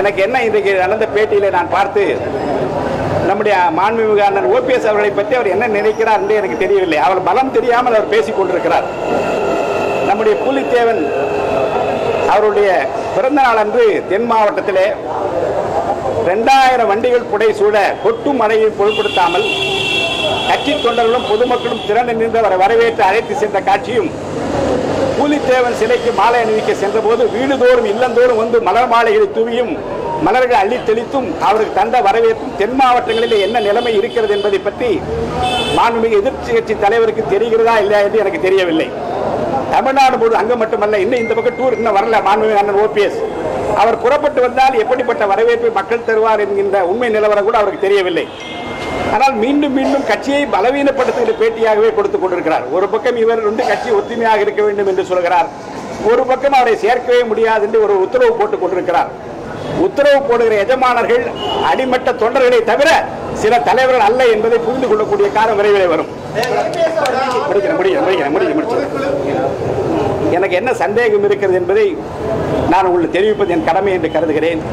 எனக்கு என்ன இன்றைக்கு நடந்த பேட்டியில நான் பார்த்து நம்முடைய மாண்புமிகு அண்ணன் ஓபிஎஸ் அவர்களை பற்றி அவர் என்ன நினைக்கிறார் என்று எனக்கு தெரியவில்லை அவர் பலம் தெரியாமல் அவர் பேசிக் கொண்டிருக்கிறார் நம்முடைய புலித்தேவன் அவருடைய பிறந்த நாள் அன்று தென் மாவட்டத்திலே ரெண்டாயிரம் வண்டிகள் புடை சூழ கொட்டும் மழையை பொருட்படுத்தாமல் கட்சி தொண்டர்களும் பொதுமக்களும் திரண்டு நின்று அவரை வரவேற்று அழைத்து சென்ற காட்சியும் பூலித்தேவன் சிலைக்கு மாலை அணிவிக்க சென்றபோது வீடுதோறும் இல்லந்தோறும் வந்து மலர் மாலைகளை தூவியும் மலர்கள் அள்ளி தெளித்தும் அவருக்கு தந்த வரவேற்பும் தென் மாவட்டங்களில் என்ன நிலைமை இருக்கிறது என்பதை பற்றி மாண்புமிகு எதிர்க்கட்சி கட்சி தலைவருக்கு தெரிகிறதா இல்லையா என்று எனக்கு தெரியவில்லை தமிழ்நாடு முழு அங்க மட்டுமல்ல இன்னும் இந்த பக்கம் டூர் இன்னும் வரல மாண்புமிகு அண்ணன் ஓபிஎஸ் அவர் புறப்பட்டு வந்தால் எப்படிப்பட்ட வரவேற்பை மக்கள் தருவார் என்கின்ற உண்மை நிலவரம் கூட அவருக்கு தெரியவில்லை ஆனால் மீண்டும் மீண்டும் கட்சியை பலவீனப்படுத்துகிற பேட்டியாகவே கொடுத்துக் கொண்டிருக்கிறார் ஒரு பக்கம் இவர் வந்து கட்சி ஒத்துமையாக இருக்க வேண்டும் என்று சொல்கிறார் ஒரு பக்கம் அவரை சேர்க்கவே முடியாது என்று ஒரு உத்தரவு போட்டுக் கொண்டிருக்கிறார் உத்தரவு போடுகிற எஜமானர்கள் அடிமட்ட தொண்டர்களை தவிர சில தலைவர்கள் அல்ல என்பதை புரிந்து கொள்ளக்கூடிய காலம் விரைவில் வரும் முடிக்கிறேன் முடிக்கிறேன் முடிக்கிறேன் முடிக்கிறேன் முடிக்கிறேன் எனக்கு என்ன சந்தேகம் இருக்கிறது என்பதை நான் உங்களுக்கு தெரிவிப்பது என் கடமை என்று கருதுகிறேன்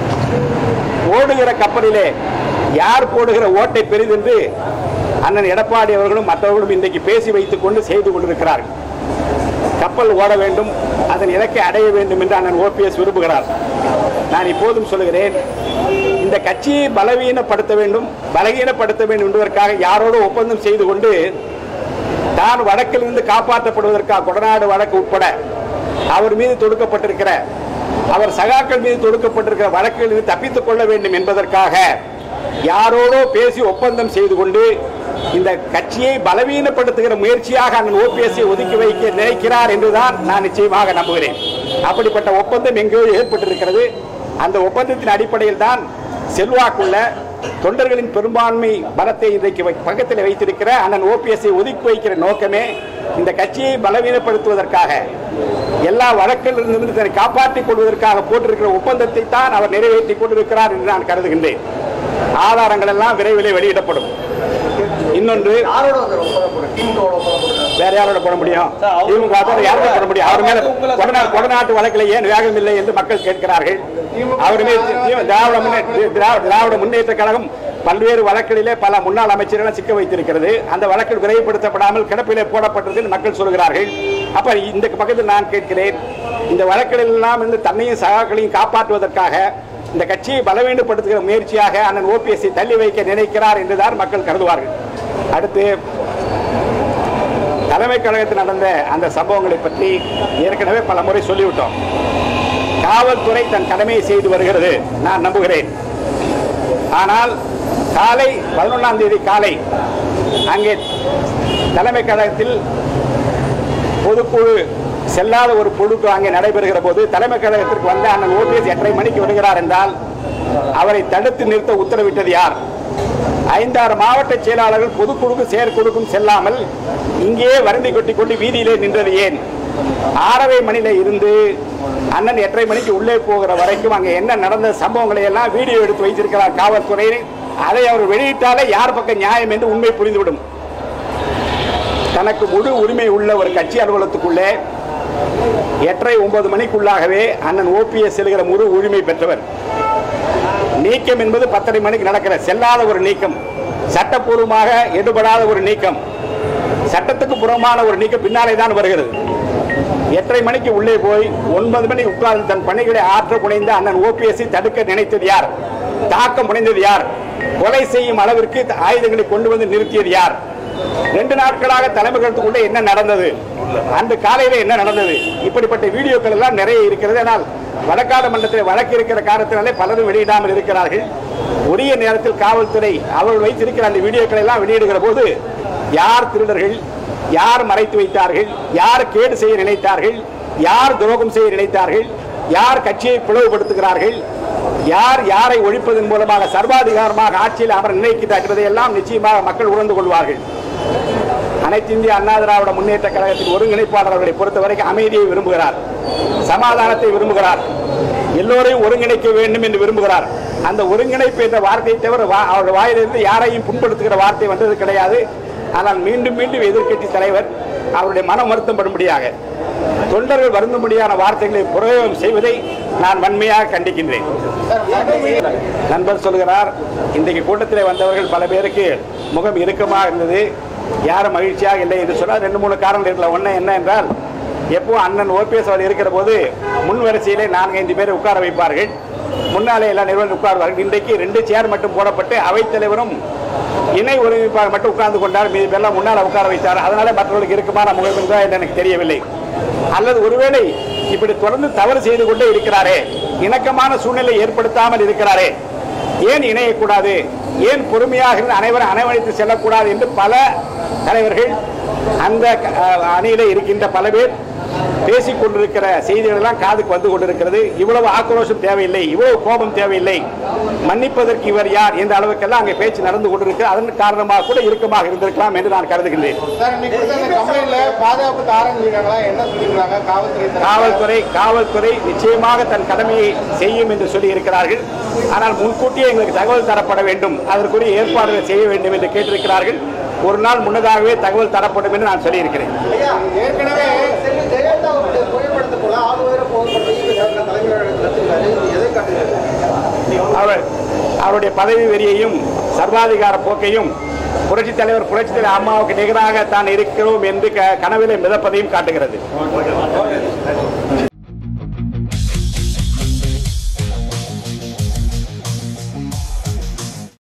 ஓடுகிற கப்பலிலே யார் போடுகிற ஓட்டை பெரிதென்று அண்ணன் எடப்பாடி அவர்களும் மற்றவர்களும் இன்றைக்கு பேசி வைத்துக் கொண்டு செய்து கொண்டிருக்கிறார்கள் கப்பல் ஓட வேண்டும் அதன் இலக்கை அடைய வேண்டும் என்று அண்ணன் ஓபிஎஸ் விரும்புகிறார் நான் இப்போதும் சொல்லுகிறேன் இந்த கட்சியை பலவீனப்படுத்த வேண்டும் பலகீனப்படுத்த வேண்டும் என்பதற்காக யாரோடு ஒப்பந்தம் செய்து கொண்டு தான் வழக்கிலிருந்து காப்பாற்றப்படுவதற்காக கொடநாடு வழக்கு உட்பட அவர் மீது தொடுக்கப்பட்டிருக்கிற அவர் சகாக்கள் மீது தொடுக்கப்பட்டிருக்கிற வழக்குகளில் தப்பித்துக் கொள்ள வேண்டும் என்பதற்காக யாரோடோ பேசி ஒப்பந்தம் செய்து கொண்டு இந்த கட்சியை பலவீனப்படுத்துகிற முயற்சியாக அண்ணன் ஓபிஎஸ்ஐ ஒதுக்கி வைக்க நினைக்கிறார் என்றுதான் நான் நிச்சயமாக நம்புகிறேன் அப்படிப்பட்ட ஒப்பந்தம் எங்கேயோ ஏற்பட்டிருக்கிறது அந்த ஒப்பந்தத்தின் அடிப்படையில் தான் செல்வாக்குள்ள தொண்டர்களின் பெரும்பான்மை பலத்தை இன்றைக்கு வை- பக்கத்தில் வைத்திருக்கிற அண்ணன் ஓபிஎஸ்ஐ ஒதுக்கி வைக்கிற நோக்கமே இந்த கட்சியை பலவீனப்படுத்துவதற்காக எல்லா வழக்கிலிருந்து தன்னை காப்பாற்றிக் கொள்வதற்காக போட்டிருக்கிற ஒப்பந்தத்தை தான் அவர் நிறைவேற்றிக் கொண்டிருக்கிறார் என்று நான் கருதுகின்றேன் ஆதாரங்கள் எல்லாம் விரைவிலே வெளியிடப்படும் இன்னொன்று யாரோட வந்து ஒப்பந்தம் போடுறது? திமுகவோட ஒப்பந்தம் போடுறது? வேற யாரோட போட முடியும் திமுக தவிர யாரோட போட முடியும் அவர் மேல கொடநா- கொடநாட்டு வழக்கில் ஏன் வேகம் இல்லை என்று மக்கள் கேட்கிறார்கள் அவர் மீது தி- திராவிட முன்னேற்ற திரா- திராவிட முன்னேற்ற கழகம் பல்வேறு வழக்குகளிலே பல முன்னாள் அமைச்சர்களை சிக்க வைத்திருக்கிறது அந்த வழக்கில் விரைவுபடுத்தப்படாமல் கிடப்பிலே போடப்பட்டது என்று மக்கள் சொல்கிறார்கள் அப்ப இந்த பக்கத்தில் நான் கேட்கிறேன் இந்த வழக்குகளில் எல்லாம் இருந்து தன்னையும் சகாக்களையும் காப்பாற்றுவதற்காக இந்த கட்சியை பலவீனப்படுத்துகிற முயற்சியாக அண்ணன் ஓபிஎஸ்ஐ தள்ளி வைக்க நினைக்கிறார் என்றுதான் மக்கள் கருதுவார்கள் அடுத்து தலைமை கழகத்தில் நடந்த அந்த சம்பவங்களை பற்றி ஏற்கனவே பல முறை சொல்லிவிட்டோம் காவல்துறை தன் கடமையை செய்து வருகிறது நான் நம்புகிறேன் ஆனால் காலை பதினொன்றாம் தேதி காலை அங்கே தலைமை கழகத்தில் பொதுக்குழு செல்லாத ஒரு பொழுது அங்கே நடைபெறுகிற போது தலைமை கழகத்திற்கு வந்த அண்ணன் ஓபிஎஸ் எட்டரை மணிக்கு வருகிறார் என்றால் அவரை தடுத்து நிறுத்த உத்தரவிட்டது யார் ஐந்தாறு மாவட்ட செயலாளர்கள் பொதுக்குழுக்கும் செயற்குழுக்கும் செல்லாமல் இங்கே வருந்தி கொட்டி கொண்டு வீதியிலே நின்றது ஏன் ஆறரை மணியில இருந்து அண்ணன் எட்டரை மணிக்கு உள்ளே போகிற வரைக்கும் அங்கே என்ன நடந்த சம்பவங்களை எல்லாம் வீடியோ எடுத்து வைத்திருக்கிறார் காவல்துறை அதை அவர் வெளியிட்டாலே யார் பக்கம் நியாயம் என்று உண்மை புரிந்துவிடும் தனக்கு முழு உரிமை உள்ள ஒரு கட்சி அலுவலகத்துக்குள்ளே எட்டரை ஒன்பது மணிக்குள்ளாகவே அண்ணன் ஓபிஎஸ் செல்கிற முழு உரிமை பெற்றவர் நீக்கம் என்பது பத்தரை மணிக்கு நடக்கிற செல்லாத ஒரு நீக்கம் சட்டப்பூர்வமாக எடுபடாத ஒரு நீக்கம் சட்டத்துக்கு புறமான ஒரு நீக்கம் பின்னாலே தான் வருகிறது எட்டரை மணிக்கு உள்ளே போய் ஒன்பது மணி உட்கார்ந்து தன் பணிகளை ஆற்ற புனைந்த அண்ணன் ஓபிஎஸ்ஐ தடுக்க நினைத்தது யார் தாக்க முனைந்தது யார் கொலை செய்யும் அளவிற்கு ஆயுதங்களை கொண்டு வந்து நிறுத்தியது யார் ரெண்டு நாட்களாக தலைமைகளுக்குள்ளே என்ன நடந்தது அந்த காலையில என்ன நடந்தது இப்படிப்பட்ட வீடியோக்கள் எல்லாம் நிறைய இருக்கிறது ஆனால் வழக்காடு மன்றத்தில் வழக்கு இருக்கிற காரணத்தினாலே பலரும் வெளியிடாமல் இருக்கிறார்கள் உரிய நேரத்தில் காவல்துறை அவர்கள் வைத்திருக்கிற அந்த வீடியோக்களை எல்லாம் வெளியிடுகிற போது யார் திருடர்கள் யார் மறைத்து வைத்தார்கள் யார் கேடு செய்ய நினைத்தார்கள் யார் துரோகம் செய்ய நினைத்தார்கள் யார் கட்சியை பிளவுபடுத்துகிறார்கள் யார் யாரை ஒழிப்பதன் மூலமாக சர்வாதிகாரமாக ஆட்சியில் அமர நினைக்கிறார் என்பதை எல்லாம் நிச்சயமாக மக்கள் உணர்ந்து கொள்வார்கள் அனைத்து இந்திய அண்ணா திராவிட முன்னேற்ற கழகத்தின் ஒருங்கிணைப்பாளர் அவர்களை பொறுத்தவரைக்கும் அமைதியை விரும்புகிறார் சமாதானத்தை விரும்புகிறார் எல்லோரையும் ஒருங்கிணைக்க வேண்டும் என்று விரும்புகிறார் அந்த ஒருங்கிணைப்பு என்ற வார்த்தையை தவிர வா- அவர் வாயிலிருந்து யாரையும் புண்படுத்துகிற வார்த்தை வந்தது கிடையாது ஆனால் மீண்டும் மீண்டும் எதிர்க்கட்சி தலைவர் அவருடைய மனம் வருத்தப்படும்படியாக தொண்டர்கள் வருந்தும்படியான வார்த்தைகளை பிரயோகம் செய்வதை நான் வன்மையாக கண்டிக்கின்றேன் நண்பர் சொல்கிறார் இன்றைக்கு கூட்டத்தில் வந்தவர்கள் பல பேருக்கு முகம் இறுக்கமாக இருந்தது யாரும் மகிழ்ச்சியாக இல்லை என்று சொன்னால் ரெண்டு மூணு காரணங்கள் இருக்கலாம் ஒன்று என்ன என்றால் எப்போ அண்ணன் ஓபிஎஸ் அவர் இருக்கிற போது முன் வரிசையிலே நான்கு ஐந்து பேரை உட்கார வைப்பார்கள் முன்னாலே எல்லா நிறுவனம் உட்காருவார்கள் இன்றைக்கு ரெண்டு சேர் மட்டும் போடப்பட்டு அவைத்தலைவரும் இணை ஒருங்கிணைப்பாளர் மட்டும் உட்கார்ந்து கொண்டார் மீது பேர்லாம் முன்னால் உட்கார வைத்தார் அதனால மற்றவர்களுக்கு இருக்குமான முகம் என்றா என்று எனக்கு தெரியவில்லை அல்லது ஒருவேளை இப்படி தொடர்ந்து தவறு செய்து கொண்டே இருக்கிறாரே இணக்கமான சூழ்நிலை ஏற்படுத்தாமல் இருக்கிறாரே ஏன் இணையக்கூடாது ஏன் பொறுமையாக இருந்து அனைவரும் அனைவழைத்து செல்லக்கூடாது என்று பல தலைவர்கள் அந்த அஹ், அணியிலே இருக்கின்ற பல பேர் பேசிக் கொண்டிருக்கிற செய்திகள் எல்லாம் காதுக்கு வந்து கொண்டிருக்கிறது இவ்வளவு ஆக்ரோஷம் தேவையில்லை இவ்வளவு கோபம் தேவையில்லை மன்னிப்பதற்கு இவர் யார் என்ற அளவுக்கெல்லாம் அங்கே பேச்சு நடந்து கொண்டிருக்கிறது அதன் காரணமாக கூட இறுக்கமாக இருந்திருக்கலாம் என்று நான் கருதுகின்றேன் சார் இன்னைக்கு கொடுத்த அந்த கம்ப்ளைண்ட்ல பாதுகாப்பு ஆரம்பிக்கிறாங்களா என்ன சொல்லிருக்காங்க காவல்துறை தரப்புல? காவல்துறை காவல்துறை நிச்சயமாக தன் கடமையை செய்யும் என்று சொல்லி இருக்கிறார்கள் ஆனால் முன்கூட்டியே எங்களுக்கு தகவல் தரப்பட வேண்டும் அதற்குரிய ஏற்பாடுகள் செய்ய வேண்டும் என்று கேட்டிருக்கிறார்கள் ஒரு நாள் முன்னதாகவே தகவல் தரப்படும் என்று நான் சொல்லியிருக்கிறேன் ஐயா, ஏற்கனவே செல்வி ஜெயலலிதாவுடைய புகைப்படத்தை போல ஆறு உயர புகைப்படத்தை தலைவர் நடத்திருக்காரு இது எதை காட்டுகிறது அவர் அவருடைய பதவி வெறியையும் சர்வாதிகார போக்கையும் புரட்சித் தலைவர் புரட்சித் தலைவர் அம்மாவுக்கு நிகராக தான் இருக்கிறோம் என்று க- கனவிலே மிதப்பதையும் காட்டுகிறது